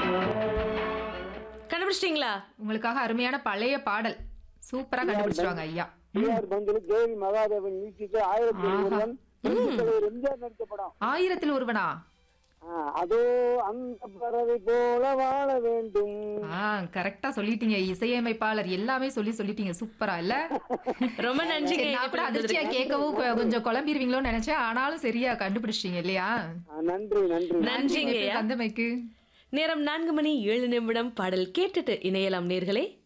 கண்டுபிடிச்சிட்டீங்களா உங்களுக்காக அருமையான பழைய பாடல் சூப்பரா கண்டுபிடிச்சிருவாங்க ஐயா டிஆர் பந்தில் தேவி மகாதேவன் மியூசிக்கு ஆயிரத்தி ஆஹா. ஒருவன் தலைவர் எம்ஜிஆர் நடித்த படம் ஆயிரத்தில் ஒருவனா ஆ, அதோ அந்த பறவை போல வாழ வேண்டும் ஆ கரெக்டா சொல்லிட்டீங்க இசையமைப்பாளர் எல்லாமே சொல்லி சொல்லிட்டீங்க சூப்பரா இல்ல ரொம்ப நன்றிங்க சரி, நான் கூட அதிர்ச்சியா கேட்கவும் கொ- கொஞ்சம் குழம்பிடுவீங்களோன்னு நினைச்சேன் ஆனாலும் சரியா கண்டுபிடிச்சிட்டீங்க இல்லையா ஆ, நன்றி நன்றி நன்றிங்க ஐயா. வந்தமைக்கு நேரம் நான்கு மணி ஏழு நிமிடம் பாடல் கேட்டுட்டு இணையலாம் நேர்களே